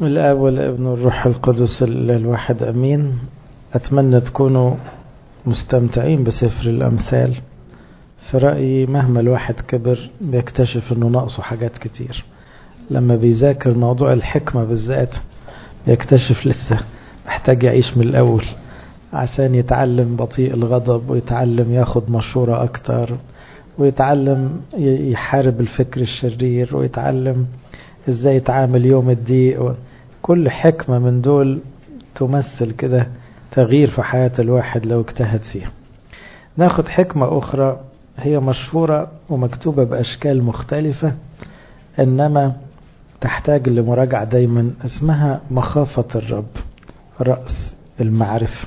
بسم الله والابن والروح القدس الواحد امين اتمنى تكونوا مستمتعين بسفر الامثال في رايي مهما الواحد كبر بيكتشف انه ناقصه حاجات كتير لما بيذاكر موضوع الحكمه بالذات بيكتشف لسه محتاج يعيش من الاول عشان يتعلم بطيء الغضب ويتعلم ياخد مشورة أكتر ويتعلم يحارب الفكر الشرير ويتعلم ازاي يتعامل يوم الضيق كل حكمة من دول تمثل كده تغيير في حياة الواحد لو اجتهد فيها ناخد حكمة أخرى هي مشهورة ومكتوبة بأشكال مختلفة إنما تحتاج لمراجعة دايما اسمها مخافة الرب رأس المعرفة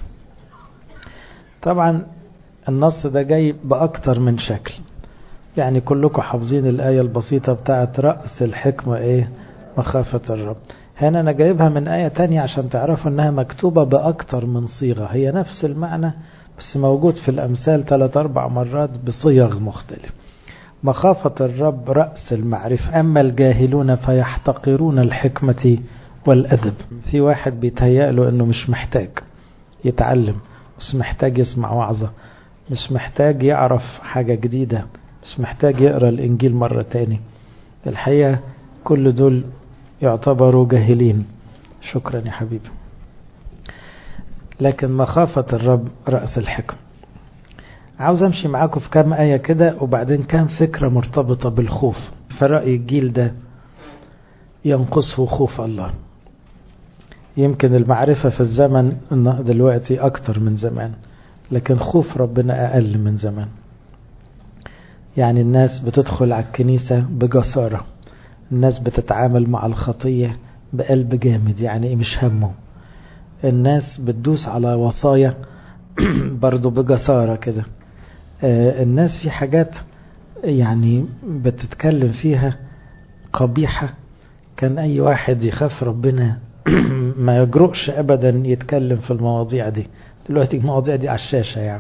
طبعا النص ده جاي بأكتر من شكل يعني كلكم حافظين الآية البسيطة بتاعت رأس الحكمة إيه مخافة الرب هنا أنا جايبها من آية تانية عشان تعرفوا إنها مكتوبة بأكتر من صيغة هي نفس المعنى بس موجود في الأمثال ثلاث أربع مرات بصيغ مختلفة مخافة الرب رأس المعرفة أما الجاهلون فيحتقرون الحكمة والأدب في واحد بيتهيأ له إنه مش محتاج يتعلم مش محتاج يسمع وعظة مش محتاج يعرف حاجة جديدة مش محتاج يقرأ الإنجيل مرة تاني الحقيقة كل دول يعتبروا جاهلين شكرا يا حبيبي لكن مخافة الرب رأس الحكم عاوز امشي معاكم في كام آية كده وبعدين كام فكرة مرتبطة بالخوف فرأي الجيل ده ينقصه خوف الله يمكن المعرفة في الزمن دلوقتي أكتر من زمان لكن خوف ربنا أقل من زمان يعني الناس بتدخل على الكنيسة بجسارة الناس بتتعامل مع الخطية بقلب جامد يعني مش همه الناس بتدوس على وصايا برضو بجسارة كده الناس في حاجات يعني بتتكلم فيها قبيحة كان أي واحد يخاف ربنا ما يجرؤش ابدا يتكلم في المواضيع دي دلوقتي المواضيع دي على الشاشه يعني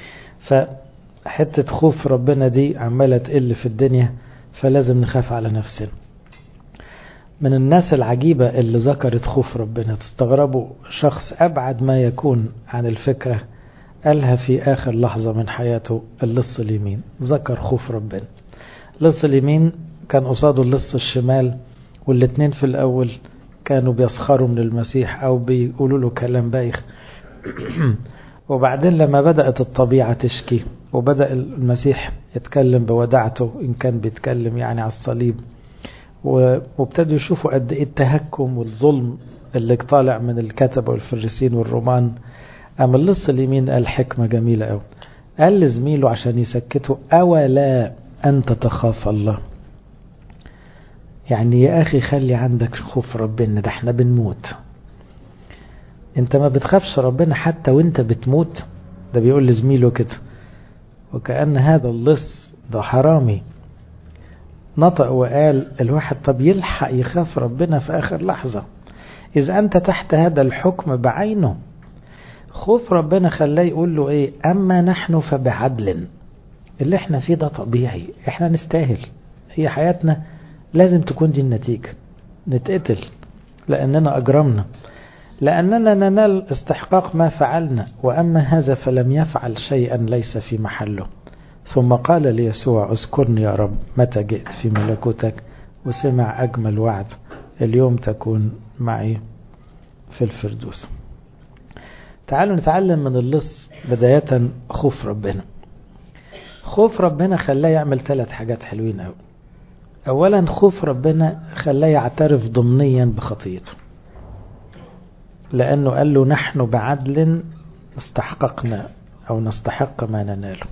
فحته خوف ربنا دي عماله تقل في الدنيا فلازم نخاف على نفسنا من الناس العجيبة اللي ذكرت خوف ربنا تستغربوا شخص أبعد ما يكون عن الفكرة قالها في آخر لحظة من حياته اللص اليمين ذكر خوف ربنا اللص اليمين كان قصاده اللص الشمال والاتنين في الأول كانوا بيسخروا من المسيح أو بيقولوا له كلام بايخ وبعدين لما بدأت الطبيعة تشكي وبدأ المسيح يتكلم بوداعته إن كان بيتكلم يعني على الصليب وابتدوا يشوفوا قد إيه التهكم والظلم اللي طالع من الكتبة والفريسين والرومان أما اللص اليمين قال حكمة جميلة أوي قال لزميله عشان يسكته أولا أنت تخاف الله يعني يا أخي خلي عندك خوف ربنا ده احنا بنموت انت ما بتخافش ربنا حتى وانت بتموت ده بيقول لزميله كده وكأن هذا اللص ده حرامي نطق وقال الواحد طب يلحق يخاف ربنا في آخر لحظة إذا أنت تحت هذا الحكم بعينه خوف ربنا خلاه يقول له إيه أما نحن فبعدل اللي احنا فيه ده طبيعي احنا نستاهل هي حياتنا لازم تكون دي النتيجة نتقتل لأننا أجرمنا لأننا ننال استحقاق ما فعلنا وأما هذا فلم يفعل شيئا ليس في محله ثم قال ليسوع اذكرني يا رب متى جئت في ملكوتك وسمع أجمل وعد اليوم تكون معي في الفردوس تعالوا نتعلم من اللص بداية خوف ربنا خوف ربنا خلاه يعمل ثلاث حاجات حلوين قوي اولا خوف ربنا خلاه يعترف ضمنيا بخطيته لانه قال له نحن بعدل استحققنا او نستحق ما نناله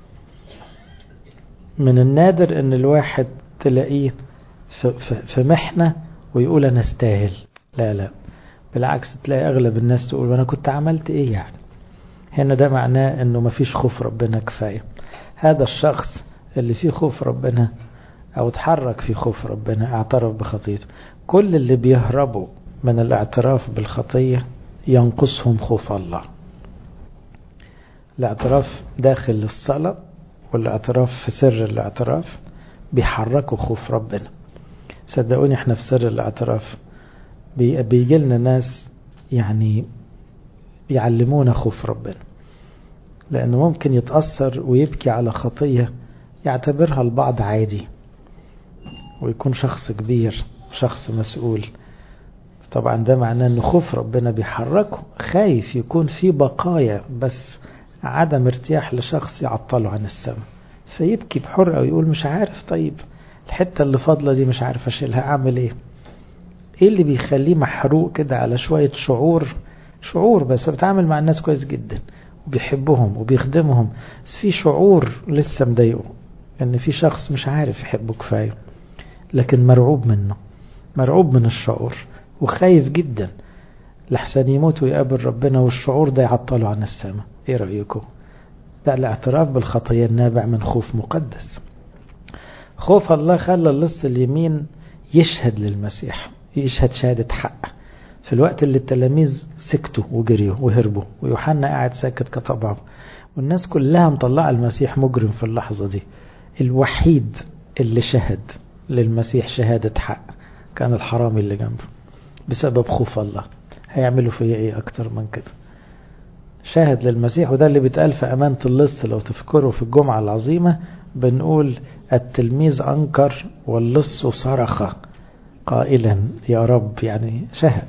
من النادر ان الواحد تلاقيه في محنة ويقول انا استاهل لا لا بالعكس تلاقي اغلب الناس تقول انا كنت عملت ايه يعني هنا ده معناه انه مفيش خوف ربنا كفاية هذا الشخص اللي فيه خوف ربنا او اتحرك في خوف ربنا اعترف بخطيته كل اللي بيهربوا من الاعتراف بالخطية ينقصهم خوف الله الاعتراف داخل الصلاة والاعتراف في سر الاعتراف بيحركوا خوف ربنا صدقوني احنا في سر الاعتراف بيجي لنا ناس يعني يعلمونا خوف ربنا لأنه ممكن يتأثر ويبكي على خطية يعتبرها البعض عادي ويكون شخص كبير شخص مسؤول طبعا ده معناه ان خوف ربنا بيحركه خايف يكون في بقايا بس عدم ارتياح لشخص يعطله عن السماء فيبكي بحرقة ويقول مش عارف طيب الحتة اللي فاضلة دي مش عارف اشيلها اعمل ايه ايه اللي بيخليه محروق كده على شوية شعور شعور بس بيتعامل مع الناس كويس جدا وبيحبهم وبيخدمهم بس في شعور لسه مضايقه ان في شخص مش عارف يحبه كفايه لكن مرعوب منه مرعوب من الشعور وخايف جدا لحسن يموت ويقابل ربنا والشعور ده يعطله عن السماء ايه رأيكم ده الاعتراف بالخطية النابع من خوف مقدس خوف الله خلى اللص اليمين يشهد للمسيح يشهد شهادة حق في الوقت اللي التلاميذ سكتوا وجريوا وهربوا ويوحنا قاعد ساكت كطبعه والناس كلها مطلعة المسيح مجرم في اللحظة دي الوحيد اللي شهد للمسيح شهادة حق كان الحرامي اللي جنبه بسبب خوف الله هيعملوا فيا ايه اكتر من كده شاهد للمسيح وده اللي بيتقال في أمانة اللص لو تفكروا في الجمعة العظيمة بنقول التلميذ أنكر واللص صرخ قائلا يا رب يعني شهد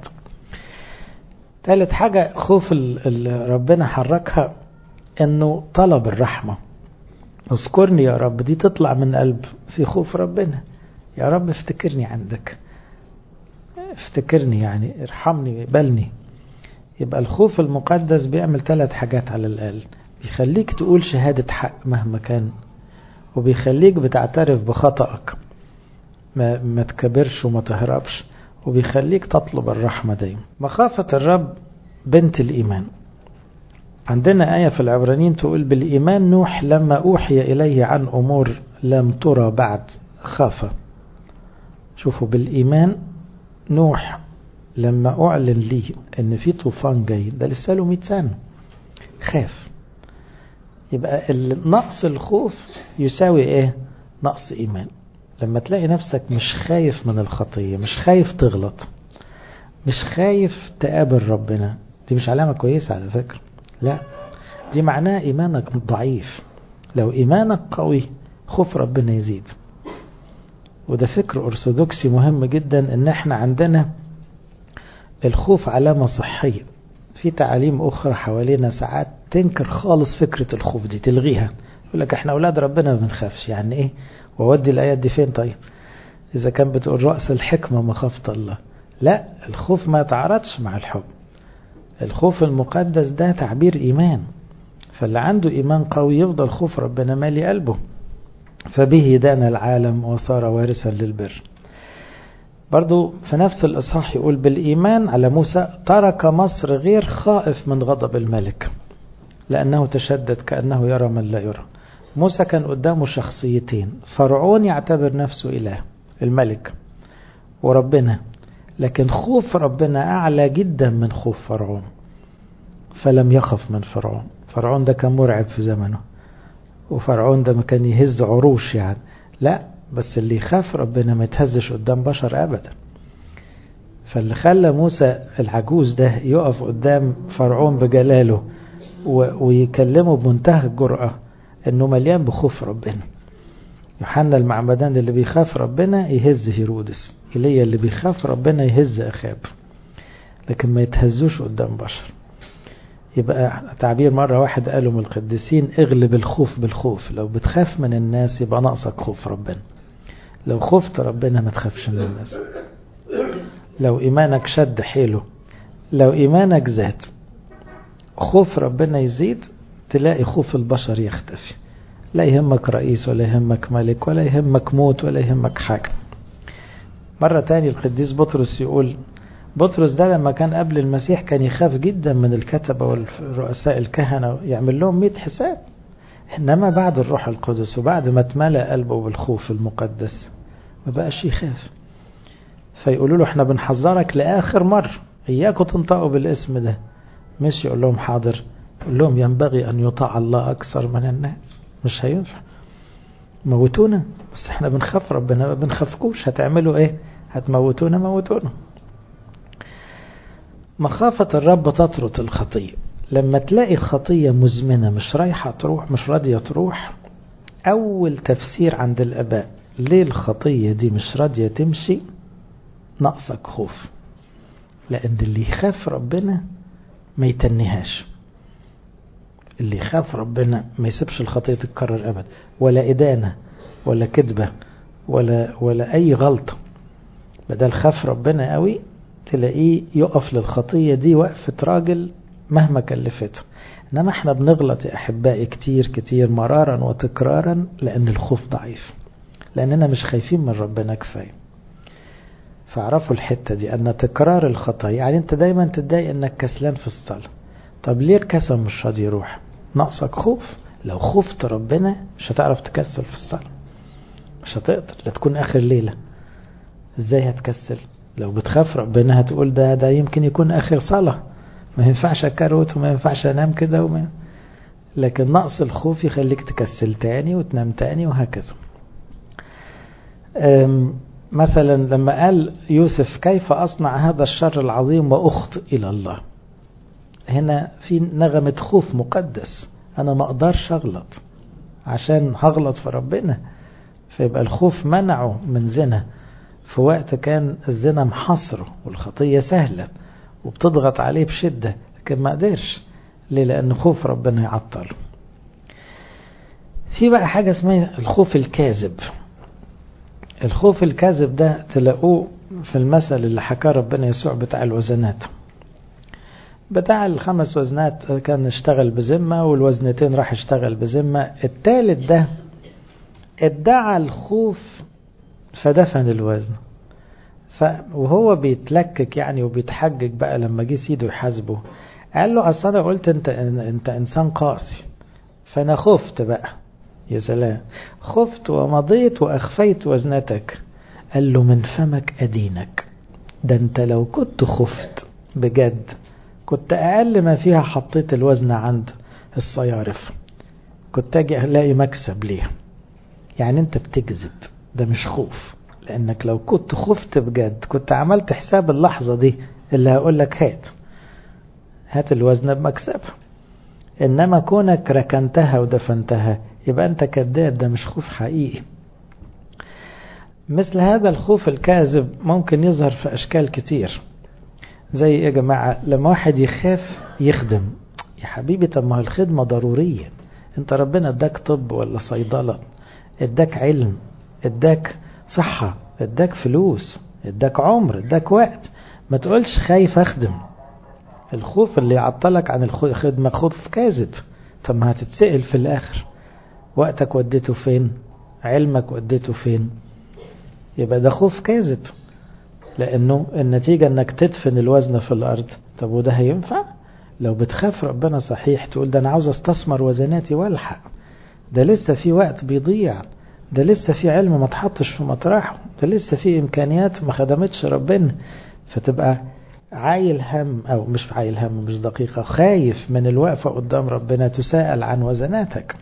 ثالث حاجة خوف اللي ربنا حركها انه طلب الرحمة اذكرني يا رب دي تطلع من قلب في خوف ربنا يا رب افتكرني عندك افتكرني يعني ارحمني اقبلني يبقى الخوف المقدس بيعمل ثلاث حاجات على الأقل بيخليك تقول شهادة حق مهما كان وبيخليك بتعترف بخطأك ما, ما تكبرش وما تهربش وبيخليك تطلب الرحمة دايما مخافة الرب بنت الإيمان عندنا آية في العبرانيين تقول بالإيمان نوح لما أوحي إليه عن أمور لم ترى بعد خاف شوفوا بالإيمان نوح لما أعلن لي إن في طوفان جاي ده لسه له 100 سنة خاف يبقى نقص الخوف يساوي إيه؟ نقص إيمان لما تلاقي نفسك مش خايف من الخطية مش خايف تغلط مش خايف تقابل ربنا دي مش علامة كويسة على فكرة لا دي معناها إيمانك ضعيف لو إيمانك قوي خوف ربنا يزيد وده فكر أرثوذكسي مهم جدا إن احنا عندنا الخوف علامة صحية في تعاليم أخرى حوالينا ساعات تنكر خالص فكرة الخوف دي تلغيها يقول لك احنا أولاد ربنا ما بنخافش يعني إيه وودي الآيات دي فين طيب إذا كان بتقول رأس الحكمة مخافة الله لا الخوف ما يتعارضش مع الحب الخوف المقدس ده تعبير إيمان فاللي عنده إيمان قوي يفضل خوف ربنا مالي قلبه فبه دان العالم وصار وارثا للبر برضو في نفس الإصحاح يقول بالإيمان على موسى ترك مصر غير خائف من غضب الملك لأنه تشدد كأنه يرى من لا يرى موسى كان قدامه شخصيتين فرعون يعتبر نفسه إله الملك وربنا لكن خوف ربنا أعلى جدا من خوف فرعون فلم يخف من فرعون فرعون ده كان مرعب في زمنه وفرعون ده ما كان يهز عروش يعني لا بس اللي يخاف ربنا ما يتهزش قدام بشر أبدا فاللي خلى موسى العجوز ده يقف قدام فرعون بجلاله ويكلمه بمنتهى الجرأة انه مليان بخوف ربنا يوحنا المعمدان اللي بيخاف ربنا يهز هيرودس ايليا اللي بيخاف ربنا يهز اخاب لكن ما يتهزوش قدام بشر يبقى تعبير مرة واحد قاله من القديسين اغلب الخوف بالخوف لو بتخاف من الناس يبقى ناقصك خوف ربنا لو خفت ربنا ما تخافش من الناس لو إيمانك شد حيله لو إيمانك زاد خوف ربنا يزيد تلاقي خوف البشر يختفي لا يهمك رئيس ولا يهمك ملك ولا يهمك موت ولا يهمك حاجة مرة تاني القديس بطرس يقول بطرس ده لما كان قبل المسيح كان يخاف جدا من الكتبة والرؤساء الكهنة يعمل لهم 100 حساب إنما بعد الروح القدس وبعد ما اتملأ قلبه بالخوف المقدس ما بقاش يخاف فيقولوا له احنا بنحذرك لآخر مرة إياكم تنطقوا بالاسم ده مش يقول لهم حاضر يقول لهم ينبغي أن يطاع الله أكثر من الناس مش هينفع موتونا بس احنا بنخاف ربنا ما بنخافكوش هتعملوا ايه هتموتونا موتونا مخافة الرب تطرد الخطية لما تلاقي خطية مزمنة مش رايحة تروح مش راضية تروح أول تفسير عند الآباء ليه الخطية دي مش راضية تمشي ناقصك خوف لأن اللي يخاف ربنا ما يتنهاش اللي يخاف ربنا ما يسيبش الخطية تتكرر أبدا ولا إدانة ولا كذبة ولا ولا أي غلطة بدل خاف ربنا قوي تلاقيه يقف للخطية دي وقفة راجل مهما كلفته إنما احنا بنغلط يا أحبائي كتير كتير مرارا وتكرارا لأن الخوف ضعيف لأننا مش خايفين من ربنا كفاية فاعرفوا الحتة دي أن تكرار الخطايا يعني أنت دايما تتضايق أنك كسلان في الصلاة طب ليه الكسل مش راضي يروح ناقصك خوف لو خفت ربنا مش هتعرف تكسل في الصلاة مش هتقدر لا تكون آخر ليلة ازاي هتكسل لو بتخاف ربنا هتقول ده ده يمكن يكون آخر صلاة ما ينفعش أكروت وما ينفعش أنام كده وما لكن نقص الخوف يخليك تكسل تاني وتنام تاني وهكذا مثلا لما قال يوسف كيف أصنع هذا الشر العظيم وأخطئ إلى الله هنا في نغمة خوف مقدس أنا ما أقدرش أغلط عشان هغلط في ربنا فيبقى الخوف منعه من زنا في وقت كان الزنا محصره والخطية سهلة وبتضغط عليه بشدة لكن ما قدرش ليه لأن خوف ربنا يعطل في بقى حاجة اسمها الخوف الكاذب الخوف الكاذب ده تلاقوه في المثل اللي حكاه ربنا يسوع بتاع الوزنات بتاع الخمس وزنات كان اشتغل بذمة والوزنتين راح اشتغل بذمة التالت ده ادعى الخوف فدفن الوزن ف وهو بيتلكك يعني وبيتحجج بقى لما جه سيده يحاسبه قال له اصل انا قلت انت انت انسان قاسي فانا خفت بقى يا سلام خفت ومضيت واخفيت وزنتك قال له من فمك ادينك ده انت لو كنت خفت بجد كنت اقل ما فيها حطيت الوزن عند الصيارف كنت اجي الاقي مكسب ليه يعني انت بتكذب ده مش خوف لانك لو كنت خفت بجد كنت عملت حساب اللحظة دي اللي هقول لك هات هات الوزن بمكسبها انما كونك ركنتها ودفنتها يبقى انت كذاب ده مش خوف حقيقي مثل هذا الخوف الكاذب ممكن يظهر في اشكال كتير زي يا جماعة لما واحد يخاف يخدم يا حبيبي طب ما الخدمة ضرورية انت ربنا اداك طب ولا صيدلة اداك علم اداك صحة اداك فلوس اداك عمر اداك وقت ما تقولش خايف اخدم الخوف اللي يعطلك عن الخدمة خوف كاذب طب ما هتتسأل في الاخر وقتك وديته فين علمك وديته فين يبقى ده خوف كاذب لانه النتيجة انك تدفن الوزن في الارض طب وده هينفع لو بتخاف ربنا صحيح تقول ده انا عاوز استثمر وزناتي والحق ده لسه في وقت بيضيع ده لسه في علم ما تحطش في مطرحه ده لسه في امكانيات ما خدمتش ربنا فتبقى عايل هم او مش عايل هم مش دقيقة خايف من الوقفة قدام ربنا تساءل عن وزناتك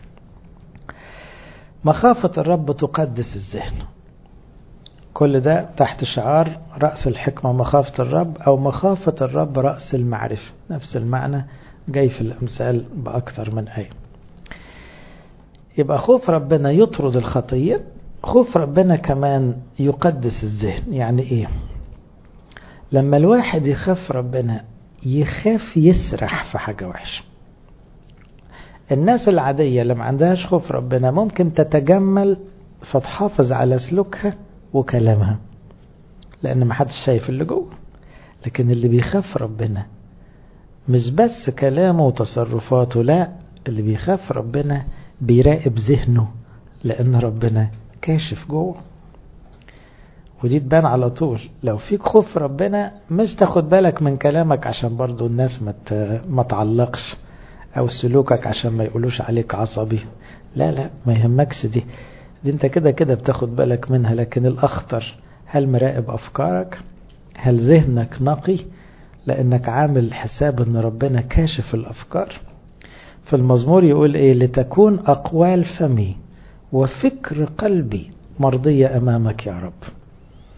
مخافة الرب تقدس الذهن كل ده تحت شعار رأس الحكمة مخافة الرب أو مخافة الرب رأس المعرفة نفس المعنى جاي في الأمثال بأكثر من آية يبقى خوف ربنا يطرد الخطية خوف ربنا كمان يقدس الذهن يعني إيه لما الواحد يخاف ربنا يخاف يسرح في حاجة وحشة الناس العادية اللي ما عندهاش خوف ربنا ممكن تتجمل فتحافظ على سلوكها وكلامها لأن ما حدش شايف اللي جوه لكن اللي بيخاف ربنا مش بس كلامه وتصرفاته لا اللي بيخاف ربنا بيراقب ذهنه لأن ربنا كاشف جوه ودي تبان على طول لو فيك خوف ربنا مش تاخد بالك من كلامك عشان برضو الناس ما ما تعلقش او سلوكك عشان ما يقولوش عليك عصبي لا لا ما يهمكش دي دي انت كده كده بتاخد بالك منها لكن الاخطر هل مراقب افكارك هل ذهنك نقي لانك عامل حساب ان ربنا كاشف الافكار في المزمور يقول ايه لتكون اقوال فمي وفكر قلبي مرضية امامك يا رب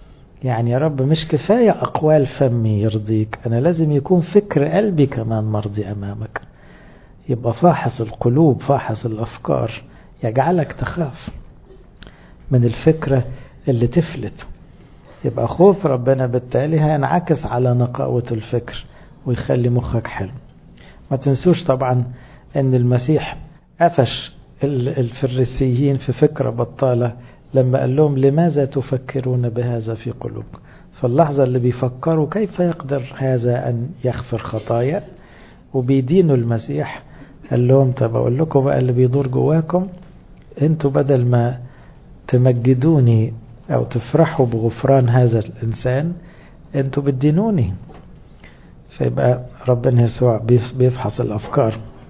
يعني يا رب مش كفاية أقوال فمي يرضيك أنا لازم يكون فكر قلبي كمان مرضي أمامك يبقى فاحص القلوب فاحص الأفكار يجعلك تخاف من الفكرة اللي تفلت يبقى خوف ربنا بالتالي هينعكس على نقاوة الفكر ويخلي مخك حلو ما تنسوش طبعا ان المسيح قفش الفريسيين في فكرة بطالة لما قال لهم لماذا تفكرون بهذا في قلوبكم فاللحظة اللي بيفكروا كيف يقدر هذا أن يغفر خطايا وبيدينوا المسيح قال لهم طب أقول لكم بقى اللي بيدور جواكم انتوا بدل ما تمجدوني أو تفرحوا بغفران هذا الإنسان انتوا بتدينوني فيبقى ربنا يسوع بيفحص الأفكار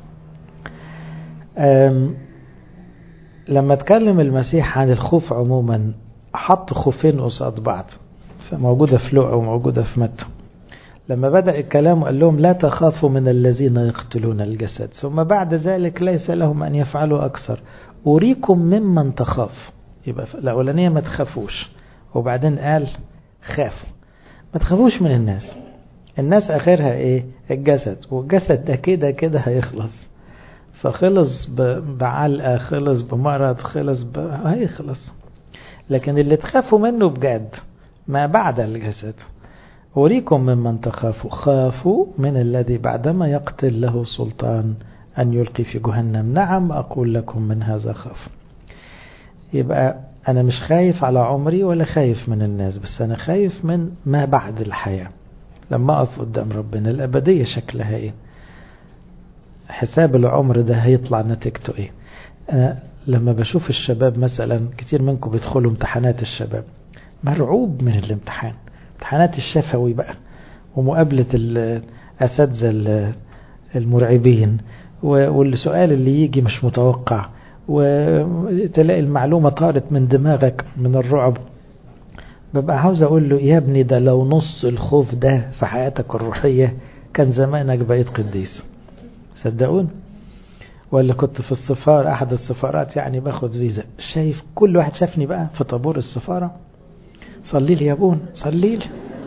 لما اتكلم المسيح عن الخوف عموما حط خوفين قصاد بعض موجودة في لوقا وموجودة في متى لما بدأ الكلام قال لهم لا تخافوا من الذين يقتلون الجسد ثم بعد ذلك ليس لهم أن يفعلوا أكثر أريكم ممن تخاف يبقى الأولانية ما تخافوش وبعدين قال خافوا ما تخافوش من الناس الناس آخرها إيه الجسد والجسد ده كده كده هيخلص فخلص بعلقة خلص بمرض خلص ب... هيخلص لكن اللي تخافوا منه بجد ما بعد الجسد أريكم ممن تخافوا خافوا من الذي بعدما يقتل له سلطان أن يلقي في جهنم نعم أقول لكم من هذا خاف يبقى أنا مش خايف على عمري ولا خايف من الناس بس أنا خايف من ما بعد الحياة لما أقف قدام ربنا الأبدية شكلها إيه حساب العمر ده هيطلع نتيجته إيه أنا لما بشوف الشباب مثلا كتير منكم بيدخلوا امتحانات الشباب مرعوب من الامتحان امتحانات الشفوي بقى ومقابلة الأساتذة المرعبين والسؤال اللي يجي مش متوقع وتلاقي المعلومة طارت من دماغك من الرعب ببقى عاوز أقول له يا ابني ده لو نص الخوف ده في حياتك الروحية كان زمانك بقيت قديس صدقون ولا كنت في السفارة أحد السفارات يعني باخد فيزا شايف كل واحد شافني بقى في طابور السفارة صلي لي يا ابون صلي لي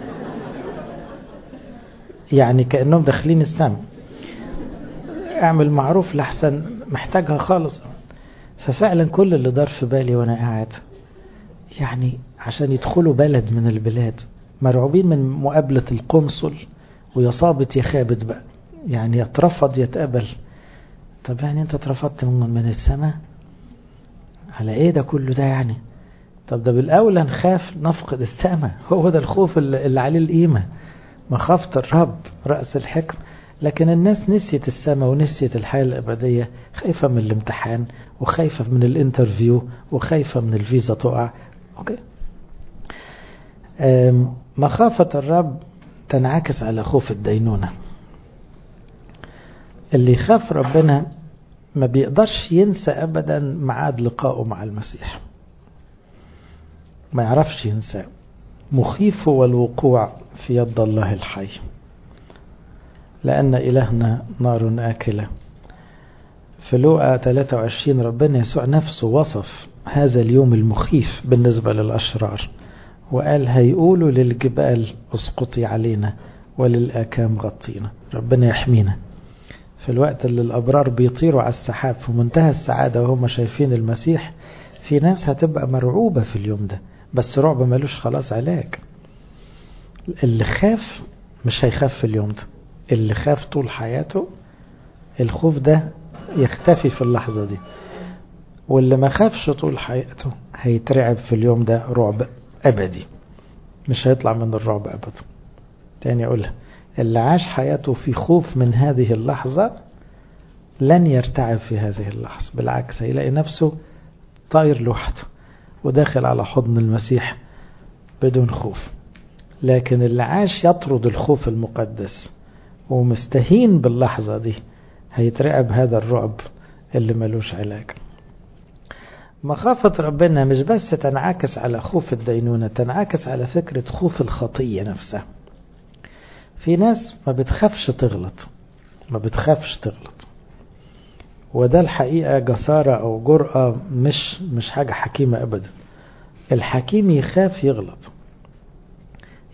يعني كأنهم داخلين السماء اعمل معروف لحسن محتاجها خالص ففعلا كل اللي دار في بالي وانا قاعد يعني عشان يدخلوا بلد من البلاد مرعوبين من مقابلة القنصل ويا صابت يا خابت بقى يعني يترفض يتقبل طب يعني انت اترفضت من, من السماء على ايه ده كله ده يعني طب ده بالاولى نخاف نفقد السماء هو ده الخوف اللي عليه القيمة مخافة الرب رأس الحكم لكن الناس نسيت السماء ونسيت الحياة الأبدية خايفة من الامتحان وخايفة من الانترفيو وخايفة من الفيزا تقع أوكي مخافة الرب تنعكس على خوف الدينونة اللي يخاف ربنا ما بيقدرش ينسى أبدا ميعاد لقائه مع المسيح ما يعرفش ينساه مخيف والوقوع في يد الله الحي لأن إلهنا نار آكلة في لوقا 23 ربنا يسوع نفسه وصف هذا اليوم المخيف بالنسبة للأشرار وقال هيقولوا للجبال اسقطي علينا وللآكام غطينا ربنا يحمينا في الوقت اللي الأبرار بيطيروا على السحاب في منتهى السعادة وهم شايفين المسيح في ناس هتبقى مرعوبة في اليوم ده بس رعب ملوش خلاص علاج اللي خاف مش هيخاف في اليوم ده اللي خاف طول حياته الخوف ده يختفي في اللحظة دي واللي ما خافش طول حياته هيترعب في اليوم ده رعب أبدي مش هيطلع من الرعب أبدا تاني أقولها اللي عاش حياته في خوف من هذه اللحظة لن يرتعب في هذه اللحظة بالعكس هيلاقي نفسه طاير لوحده وداخل على حضن المسيح بدون خوف لكن اللي عاش يطرد الخوف المقدس ومستهين باللحظة دي هيترعب هذا الرعب اللي ملوش علاج مخافة ربنا مش بس تنعكس على خوف الدينونة تنعكس على فكرة خوف الخطية نفسها في ناس ما بتخافش تغلط ما بتخافش تغلط وده الحقيقة جسارة أو جرأة مش مش حاجة حكيمة أبدا الحكيم يخاف يغلط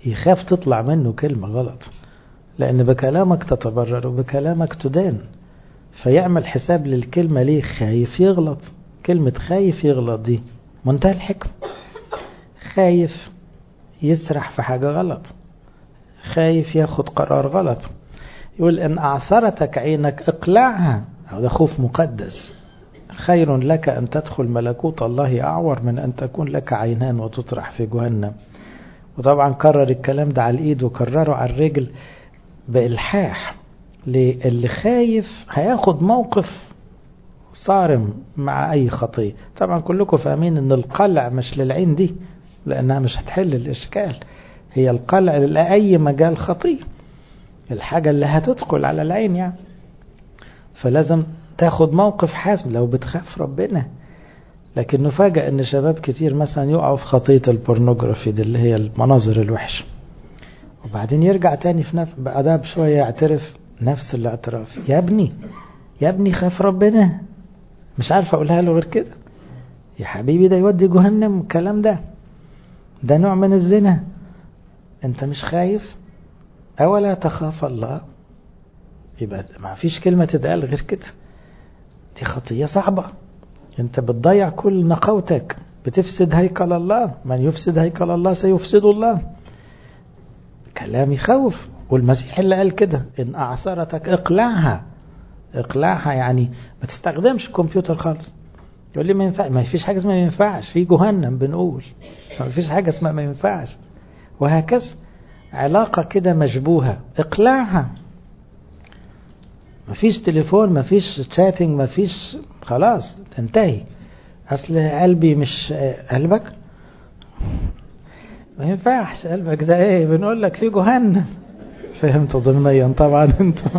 يخاف تطلع منه كلمة غلط لأن بكلامك تتبرر وبكلامك تدان فيعمل حساب للكلمة ليه خايف يغلط كلمة خايف يغلط دي منتهى الحكم خايف يسرح في حاجة غلط خايف ياخد قرار غلط يقول إن أعثرتك عينك اقلعها أو ده خوف مقدس خير لك أن تدخل ملكوت الله أعور من أن تكون لك عينان وتطرح في جهنم وطبعا كرر الكلام ده على الإيد وكرره على الرجل بإلحاح اللي خايف هياخد موقف صارم مع أي خطية طبعا كلكم فاهمين أن القلع مش للعين دي لأنها مش هتحل الإشكال هي القلع لأي مجال خطية الحاجة اللي هتدخل على العين يعني فلازم تاخد موقف حاسم لو بتخاف ربنا لكن نفاجأ ان شباب كتير مثلا يقعوا في خطية البورنوجرافي دي اللي هي المناظر الوحشة وبعدين يرجع تاني في نفس بعدها بشوية يعترف نفس الاعتراف يا ابني يا ابني خاف ربنا مش عارف اقولها له غير كده يا حبيبي ده يودي جهنم الكلام ده ده نوع من الزنا انت مش خايف اولا تخاف الله يبقى ما فيش كلمة تتقال غير كده دي خطية صعبة انت بتضيع كل نقوتك بتفسد هيكل الله من يفسد هيكل الله سيفسد الله كلام يخوف والمسيح اللي قال كده ان اعثرتك اقلعها اقلعها يعني ما تستخدمش الكمبيوتر خالص يقول لي ما ينفع ما فيش حاجه اسمها ما ينفعش في جهنم بنقول ما فيش حاجه اسمها ما ينفعش وهكذا علاقه كده مشبوهه اقلعها ما فيش تليفون ما فيش تشاتنج ما فيش خلاص تنتهي اصل قلبي مش قلبك ما ينفعش قلبك ده ايه بنقول لك في جهنم فهمت ضمنيا طبعا انتوا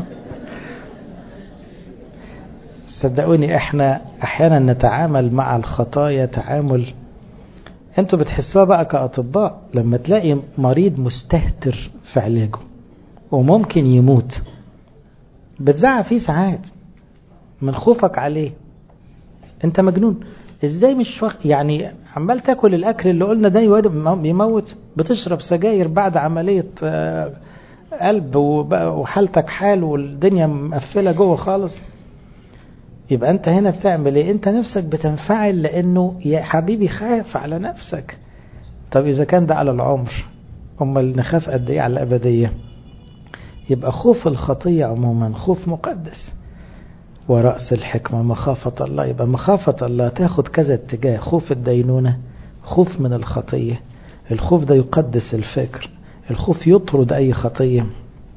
صدقوني احنا احيانا نتعامل مع الخطايا تعامل انتوا بتحسوها بقى كاطباء لما تلاقي مريض مستهتر في علاجه وممكن يموت بتزعق فيه ساعات من خوفك عليه انت مجنون ازاي مش وق... يعني عمال تاكل الاكل اللي قلنا ده بيموت بتشرب سجاير بعد عمليه قلب وحالتك حال والدنيا مقفله جوه خالص يبقى انت هنا بتعمل ايه انت نفسك بتنفعل لانه يا حبيبي خاف على نفسك طب اذا كان ده على العمر امال نخاف قد ايه على الابديه يبقى خوف الخطيه عموما خوف مقدس ورأس الحكمة مخافة الله يبقى مخافة الله تاخد كذا اتجاه خوف الدينونة خوف من الخطية الخوف ده يقدس الفكر الخوف يطرد أي خطية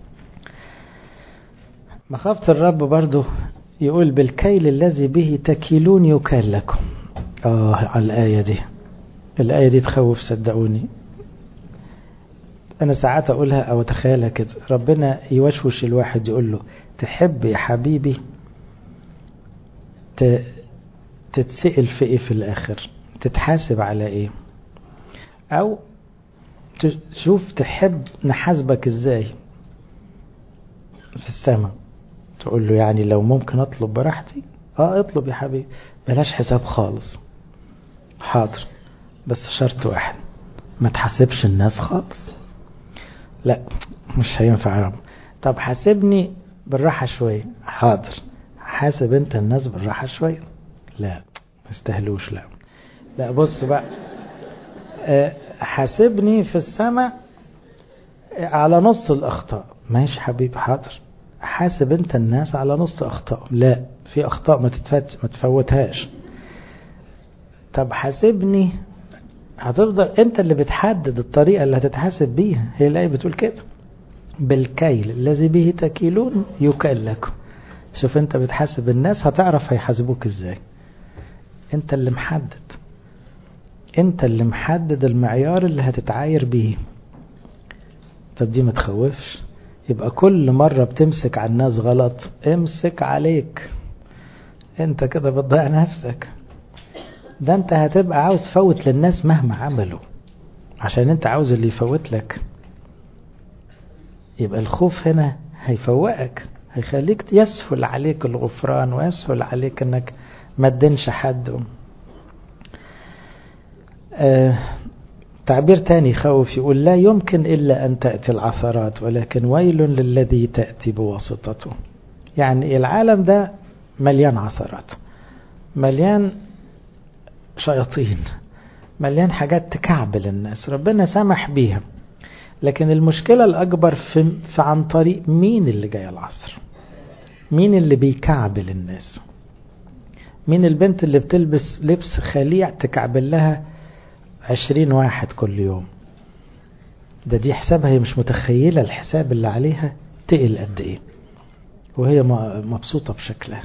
مخافة الرب برضو يقول بالكيل الذي به تكيلون يكال لكم آه على الآية دي الآية دي تخوف صدقوني أنا ساعات أقولها أو أتخيلها كده ربنا يوشوش الواحد يقول له تحب يا حبيبي تتسأل في ايه في الاخر تتحاسب على ايه او تشوف تحب نحاسبك ازاي في السماء تقول له يعني لو ممكن اطلب براحتي اه اطلب يا حبيبي بلاش حساب خالص حاضر بس شرط واحد ما تحاسبش الناس خالص لا مش هينفع يا رب طب حاسبني بالراحة شوية حاضر حاسب انت الناس بالراحة شوية لا ما استهلوش لا لا بص بقى أه حاسبني في السماء على نص الأخطاء ماشي حبيبي حاضر حاسب انت الناس على نص أخطاء لا في أخطاء ما تتفت ما تفوتهاش طب حاسبني هتفضل انت اللي بتحدد الطريقة اللي هتتحاسب بيها هي الآية بتقول كده بالكيل الذي به تكيلون يكال لكم شوف انت بتحاسب الناس هتعرف هيحاسبوك ازاي انت اللي محدد انت اللي محدد المعيار اللي هتتعاير بيه طب دي ما تخوفش يبقى كل مرة بتمسك على الناس غلط امسك عليك انت كده بتضيع نفسك ده انت هتبقى عاوز تفوت للناس مهما عملوا عشان انت عاوز اللي يفوت لك يبقى الخوف هنا هيفوقك هيخليك يسهل عليك الغفران ويسهل عليك انك ما تدينش حد آه تعبير تاني يخوف يقول لا يمكن إلا أن تأتي العثرات ولكن ويل للذي تأتي بواسطته يعني العالم ده مليان عثرات مليان شياطين مليان حاجات تكعبل الناس ربنا سمح بيها لكن المشكلة الأكبر في, في عن طريق مين اللي جاي العصر مين اللي بيكعبل الناس مين البنت اللي بتلبس لبس خليع تكعبل لها عشرين واحد كل يوم ده دي حسابها هي مش متخيلة الحساب اللي عليها تقل قد ايه وهي مبسوطة بشكلها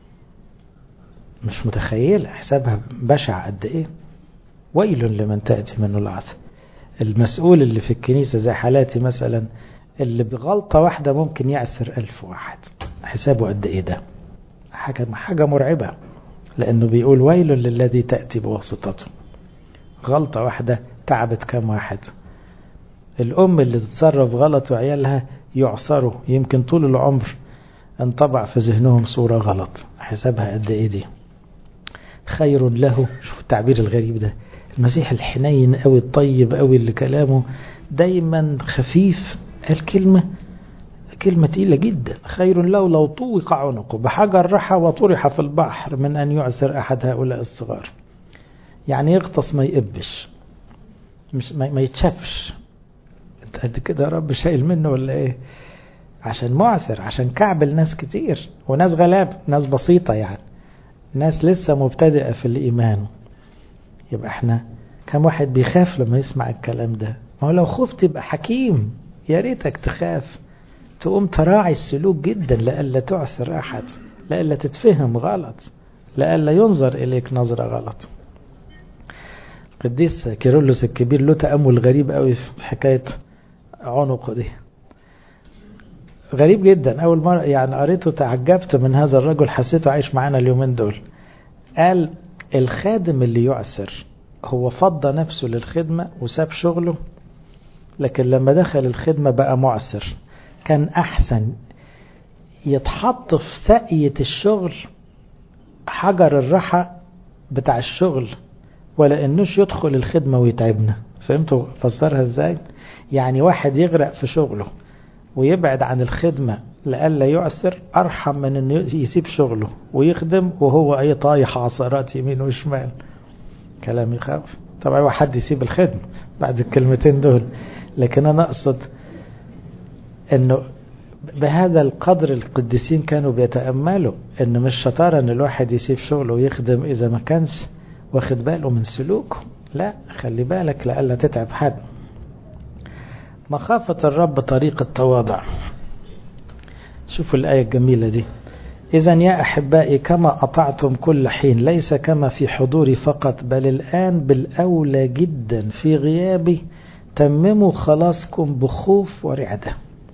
مش متخيلة حسابها بشع قد ايه ويل لمن تأتي منه العثر المسؤول اللي في الكنيسة زي حالاتي مثلا اللي بغلطة واحدة ممكن يعثر ألف واحد حسابه قد ايه ده حاجة, حاجة مرعبة لأنه بيقول ويل للذي تأتي بواسطته غلطة واحدة تعبت كم واحد الأم اللي تتصرف غلط وعيالها يعصروا يمكن طول العمر انطبع في ذهنهم صورة غلط حسابها قد ايه دي خير له شوف التعبير الغريب ده المسيح الحنين قوي الطيب قوي اللي كلامه دايما خفيف الكلمة كلمة تقيلة جدا خير له لو طوق عنقه بحجر رحى وطرح في البحر من أن يعسر أحد هؤلاء الصغار يعني يغطس ما يقبش مش ما يتشافش انت قد كده يا رب شايل منه ولا ايه عشان معثر عشان كعبل ناس كتير وناس غلاب ناس بسيطة يعني ناس لسه مبتدئة في الإيمان يبقى احنا كم واحد بيخاف لما يسمع الكلام ده ما هو لو خفت يبقى حكيم يا ريتك تخاف تقوم تراعي السلوك جدا لألا تعثر أحد لألا تتفهم غلط لألا ينظر إليك نظرة غلط قديس كيرلس الكبير له تأمل غريب قوي في حكاية عنقه دي غريب جدا أول مرة يعني قريته تعجبت من هذا الرجل حسيته عايش معانا اليومين دول قال الخادم اللي يعسر هو فضى نفسه للخدمة وساب شغله لكن لما دخل الخدمة بقى معسر كان أحسن يتحط في سقية الشغل حجر الرحى بتاع الشغل ولا انوش يدخل الخدمة ويتعبنا فهمتوا فسرها ازاي يعني واحد يغرق في شغله ويبعد عن الخدمة لألا يعسر أرحم من أنه يسيب شغله ويخدم وهو أي طايح عصارات يمين وشمال كلام يخاف طبعا هو حد يسيب الخدمة بعد الكلمتين دول لكن أنا أقصد أنه بهذا القدر القديسين كانوا بيتأملوا أنه مش شطارة أن الواحد يسيب شغله ويخدم إذا ما كانش واخد باله من سلوكه لا خلي بالك لألا تتعب حد مخافة الرب طريق التواضع شوفوا الآية الجميلة دي إذا يا أحبائي كما أطعتم كل حين ليس كما في حضوري فقط بل الآن بالأولى جدا في غيابي تمموا خلاصكم بخوف ورعدة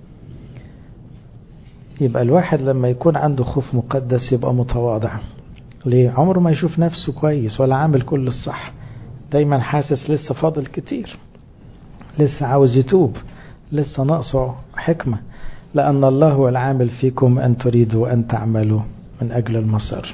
يبقى الواحد لما يكون عنده خوف مقدس يبقى متواضع ليه عمره ما يشوف نفسه كويس ولا عامل كل الصح دايما حاسس لسه فاضل كتير لسه عاوز يتوب لسه ناقصه حكمة لأن الله هو العامل فيكم أن تريدوا أن تعملوا من أجل المسار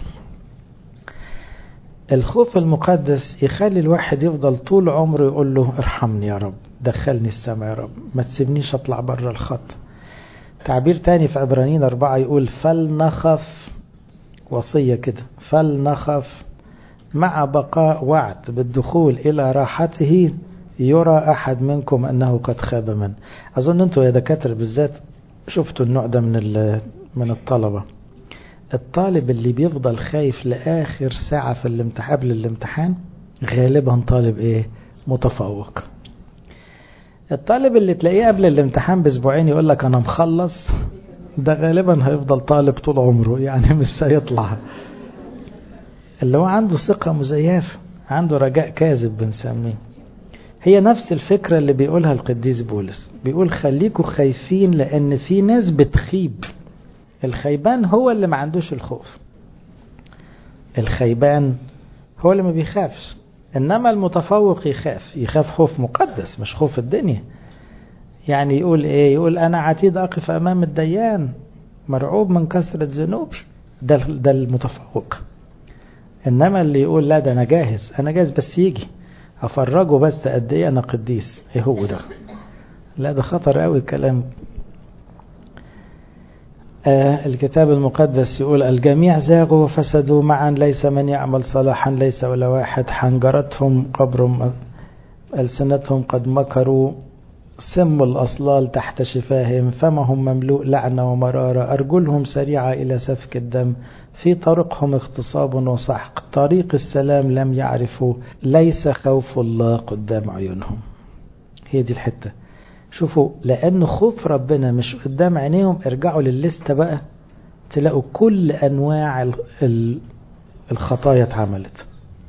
الخوف المقدس يخلي الواحد يفضل طول عمره يقول له ارحمني يا رب دخلني السماء يا رب ما تسيبنيش اطلع بره الخط تعبير تاني في عبرانيين أربعة يقول فلنخف وصية كده فلنخف مع بقاء وعد بالدخول إلى راحته يرى أحد منكم أنه قد خاب من أظن أنتم يا دكاترة بالذات شفتوا النوع ده من من الطلبة الطالب اللي بيفضل خايف لآخر ساعة في الامتحان قبل الامتحان غالبا طالب ايه متفوق الطالب اللي تلاقيه قبل الامتحان باسبوعين يقول لك انا مخلص ده غالبا هيفضل طالب طول عمره يعني مش هيطلع اللي هو عنده ثقة مزيفة عنده رجاء كاذب بنسميه هي نفس الفكرة اللي بيقولها القديس بولس بيقول خليكوا خايفين لأن في ناس بتخيب الخيبان هو اللي ما عندوش الخوف الخيبان هو اللي ما بيخافش إنما المتفوق يخاف يخاف خوف مقدس مش خوف الدنيا يعني يقول إيه يقول أنا عتيد أقف أمام الديان مرعوب من كثرة ذنوبي ده, ده المتفوق إنما اللي يقول لا ده أنا جاهز أنا جاهز بس يجي افرجه بس قد ايه انا قديس ايه هو ده لا ده خطر قوي الكلام آه الكتاب المقدس يقول الجميع زاغوا وفسدوا معا ليس من يعمل صلاحا ليس ولا واحد حنجرتهم قبر ألسنتهم قد مكروا سم الأصلال تحت شفاههم فمهم مملوء لعنة ومرارة أرجلهم سريعة إلى سفك الدم في طريقهم اغتصاب وسحق طريق السلام لم يعرفوا ليس خوف الله قدام عيونهم هي دي الحتة شوفوا لأن خوف ربنا مش قدام عينيهم ارجعوا للليستة بقى تلاقوا كل أنواع الخطايا اتعملت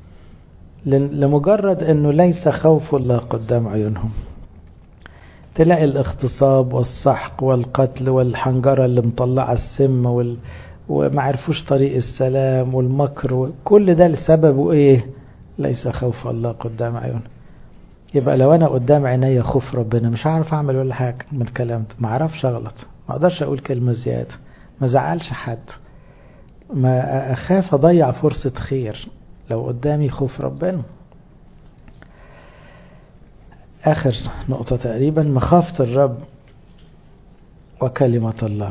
لمجرد أنه ليس خوف الله قدام عيونهم تلاقي الاغتصاب والسحق والقتل والحنجرة اللي مطلعة السم وال... وما عرفوش طريق السلام والمكر كل ده لسببه ايه ليس خوف الله قدام عيونه يبقى لو انا قدام عيني خوف ربنا مش هعرف اعمل ولا حاجه من الكلام ده ما اعرفش اغلط ما اقدرش اقول كلمه زياده ما زعلش حد ما اخاف اضيع فرصه خير لو قدامي خوف ربنا اخر نقطه تقريبا مخافه الرب وكلمه الله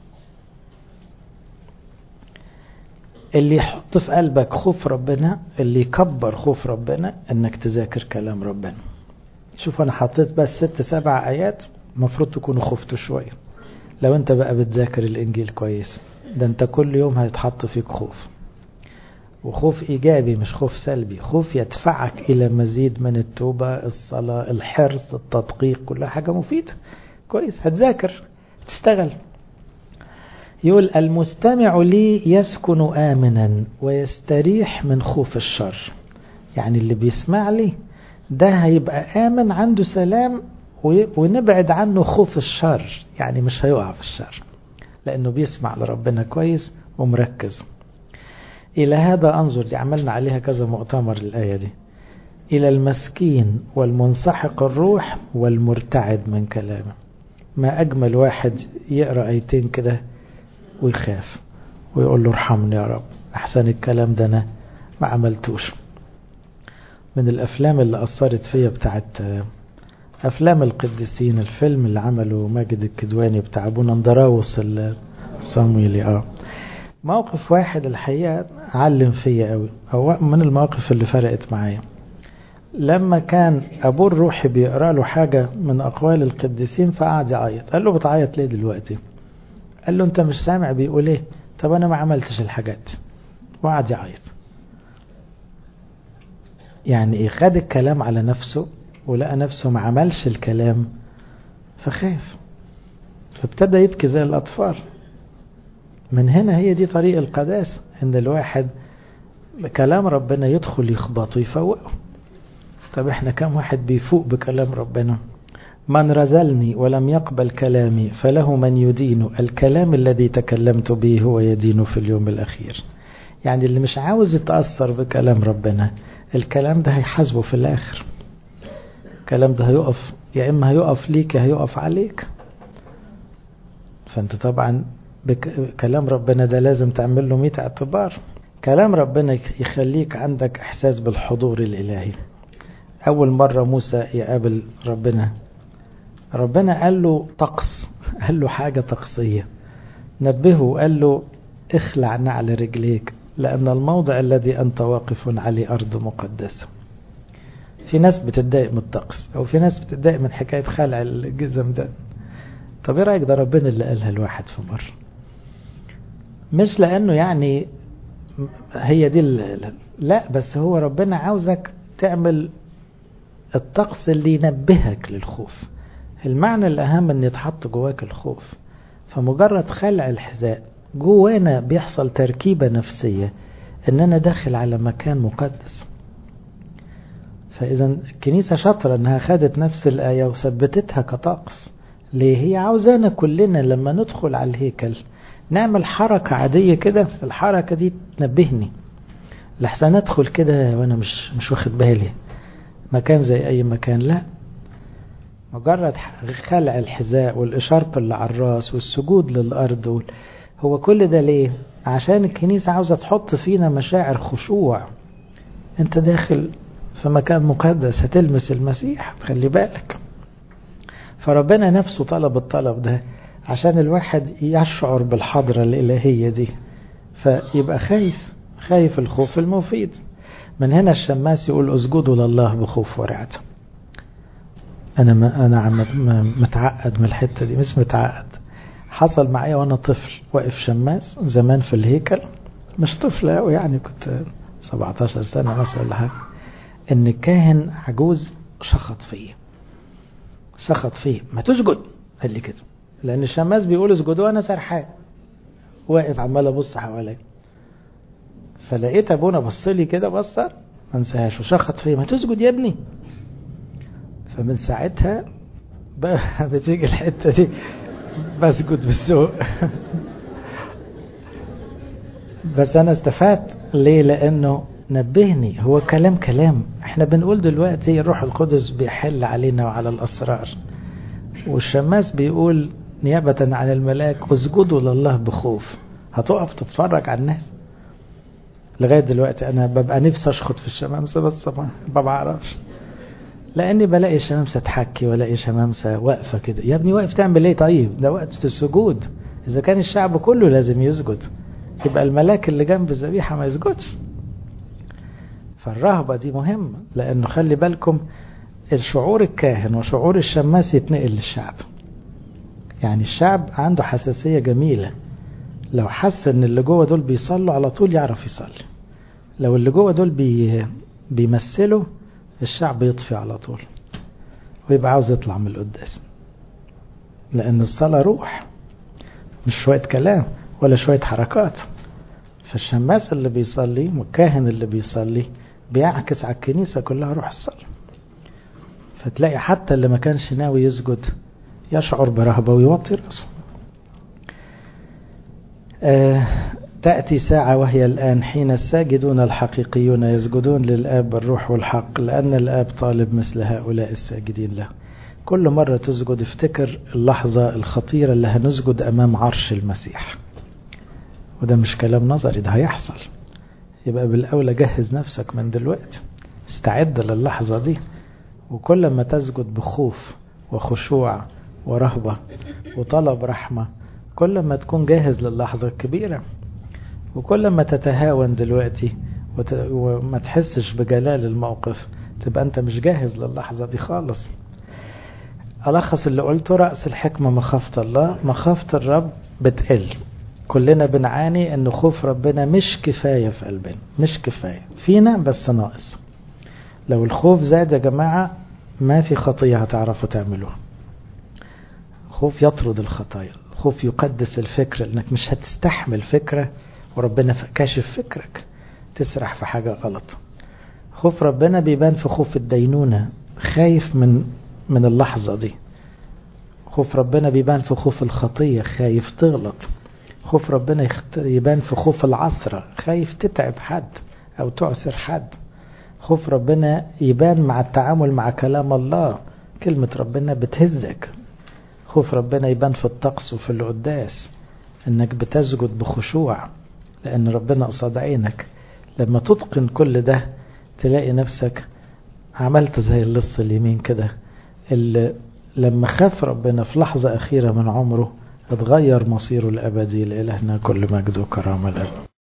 اللي يحط في قلبك خوف ربنا اللي يكبر خوف ربنا انك تذاكر كلام ربنا شوف انا حطيت بس ست سبع ايات المفروض تكونوا خفتوا شوية لو انت بقى بتذاكر الانجيل كويس ده انت كل يوم هيتحط فيك خوف وخوف ايجابي مش خوف سلبي خوف يدفعك الى مزيد من التوبة الصلاة الحرص التدقيق كلها حاجة مفيدة كويس هتذاكر تشتغل يقول المستمع لي يسكن آمنا ويستريح من خوف الشر يعني اللي بيسمع لي ده هيبقى آمن عنده سلام ونبعد عنه خوف الشر يعني مش هيقع في الشر لأنه بيسمع لربنا كويس ومركز إلى هذا أنظر دي عملنا عليها كذا مؤتمر الآية دي إلى المسكين والمنسحق الروح والمرتعد من كلامه ما أجمل واحد يقرأ آيتين كده ويخاف ويقول له ارحمني يا رب أحسن الكلام ده أنا ما عملتوش من الأفلام اللي أثرت فيا بتاعت أفلام القديسين الفيلم اللي عمله ماجد الكدواني بتاع أبونا اندراوس الصامويلي اه موقف واحد الحقيقة علم فيا قوي أو من المواقف اللي فرقت معايا لما كان أبوه الروحي بيقرأ له حاجة من أقوال القديسين فقعد يعيط قال له بتعيط ليه دلوقتي قال له أنت مش سامع بيقول إيه طب أنا ما عملتش الحاجات وقعد يعيط يعني إيه خد الكلام على نفسه ولقى نفسه ما عملش الكلام فخاف فابتدى يبكي زي الأطفال من هنا هي دي طريق القداسة ان الواحد كلام ربنا يدخل يخبطه يفوقه طب احنا كم واحد بيفوق بكلام ربنا من رزلني ولم يقبل كلامي فله من يدين الكلام الذي تكلمت به هو يدين في اليوم الأخير يعني اللي مش عاوز يتأثر بكلام ربنا الكلام ده هيحاسبه في الآخر الكلام ده هيقف يا إما هيقف ليك يا هيقف عليك فأنت طبعا كلام ربنا ده لازم تعمل له 100 اعتبار كلام ربنا يخليك عندك احساس بالحضور الالهي اول مرة موسى يقابل ربنا ربنا قال له طقس قال له حاجة طقسية نبهه قال له اخلع نعل رجليك لأن الموضع الذي أنت واقف عليه أرض مقدسة في ناس بتتضايق من الطقس أو في ناس بتتضايق من حكاية خلع الجزم ده طب ايه رايك ده ربنا اللي قالها الواحد في مرة مش لأنه يعني هي دي لا بس هو ربنا عاوزك تعمل الطقس اللي ينبهك للخوف المعنى الأهم أن يتحط جواك الخوف فمجرد خلع الحذاء جوانا بيحصل تركيبة نفسية أن أنا داخل على مكان مقدس فإذا الكنيسة شاطرة أنها خدت نفس الآية وثبتتها كطقس ليه هي عاوزانا كلنا لما ندخل على الهيكل نعمل حركة عادية كده الحركة دي تنبهني لحسن ادخل كده وانا مش مش واخد بالي مكان زي اي مكان لا مجرد خلع الحذاء والإشارة اللي على الراس والسجود للأرض وال... هو كل ده ليه عشان الكنيسة عاوزة تحط فينا مشاعر خشوع انت داخل في مكان مقدس هتلمس المسيح خلي بالك فربنا نفسه طلب الطلب ده عشان الواحد يشعر بالحضرة الإلهية دي فيبقى خايف خايف الخوف المفيد من هنا الشماس يقول اسجدوا لله بخوف ورعد انا ما انا عم متعقد من الحته دي مش متعقد حصل معايا وانا طفل واقف شماس زمان في الهيكل مش طفل قوي يعني كنت 17 سنه مثلا ولا حاجه ان الكاهن عجوز شخط فيا سخط فيه ما تسجد قال لي كده لان الشماس بيقول اسجدوا وانا سرحان واقف عمال ابص حواليا فلقيت ابونا بص لي كده بصه ما انساهاش وشخط فيا ما تسجد يا ابني فمن ساعتها بقى بتيجي الحته دي بسجد بالسوق بس انا استفدت ليه لانه نبهني هو كلام كلام احنا بنقول دلوقتي الروح القدس بيحل علينا وعلى الاسرار والشماس بيقول نيابة عن الملاك اسجدوا لله بخوف هتقف تتفرج على الناس لغاية دلوقتي أنا ببقى نفسي أشخط في الشمامسة بس ما بعرفش لأني بلاقي شمامسة تحكي ولاقي شمامسة واقفة كده يا ابني واقف تعمل إيه طيب ده وقت السجود إذا كان الشعب كله لازم يسجد يبقى الملاك اللي جنب الذبيحة ما يسجدش فالرهبة دي مهمة لأنه خلي بالكم الشعور الكاهن وشعور الشماس يتنقل للشعب يعني الشعب عنده حساسية جميلة لو حس ان اللي جوه دول بيصلوا على طول يعرف يصلي لو اللي جوه دول بي بيمثلوا الشعب يطفي على طول ويبقى عاوز يطلع من القداس لان الصلاة روح مش شوية كلام ولا شوية حركات فالشماس اللي بيصلي والكاهن اللي بيصلي بيعكس على الكنيسة كلها روح الصلاة فتلاقي حتى اللي ما كانش ناوي يسجد يشعر برهبة ويوطي رأسه آه تأتي ساعة وهي الآن حين الساجدون الحقيقيون يسجدون للآب بالروح والحق لأن الآب طالب مثل هؤلاء الساجدين له كل مرة تسجد افتكر اللحظة الخطيرة اللي هنسجد أمام عرش المسيح وده مش كلام نظري ده هيحصل يبقى بالأولى جهز نفسك من دلوقتي استعد للحظة دي وكل ما تسجد بخوف وخشوع ورهبة وطلب رحمة كل ما تكون جاهز للحظة الكبيرة وكل ما تتهاون دلوقتي وت... وما تحسش بجلال الموقف تبقى انت مش جاهز للحظة دي خالص ألخص اللي قلته رأس الحكمة مخافة الله مخافة الرب بتقل كلنا بنعاني ان خوف ربنا مش كفاية في قلبنا مش كفاية فينا بس ناقص لو الخوف زاد يا جماعة ما في خطية هتعرفوا تعملوها خوف يطرد الخطايا خوف يقدس الفكر انك مش هتستحمل فكرة وربنا كاشف فكرك تسرح في حاجة غلط خوف ربنا بيبان في خوف الدينونة خايف من من اللحظة دي خوف ربنا بيبان في خوف الخطية خايف تغلط خوف ربنا يبان في خوف العصرة خايف تتعب حد أو تعسر حد خوف ربنا يبان مع التعامل مع كلام الله كلمة ربنا بتهزك خوف ربنا يبان في الطقس وفي القداس انك بتسجد بخشوع لان ربنا قصاد عينك لما تتقن كل ده تلاقي نفسك عملت زي اللص اليمين كده اللي لما خاف ربنا في لحظة أخيرة من عمره اتغير مصيره الأبدي لإلهنا كل مجد وكرامة الأبد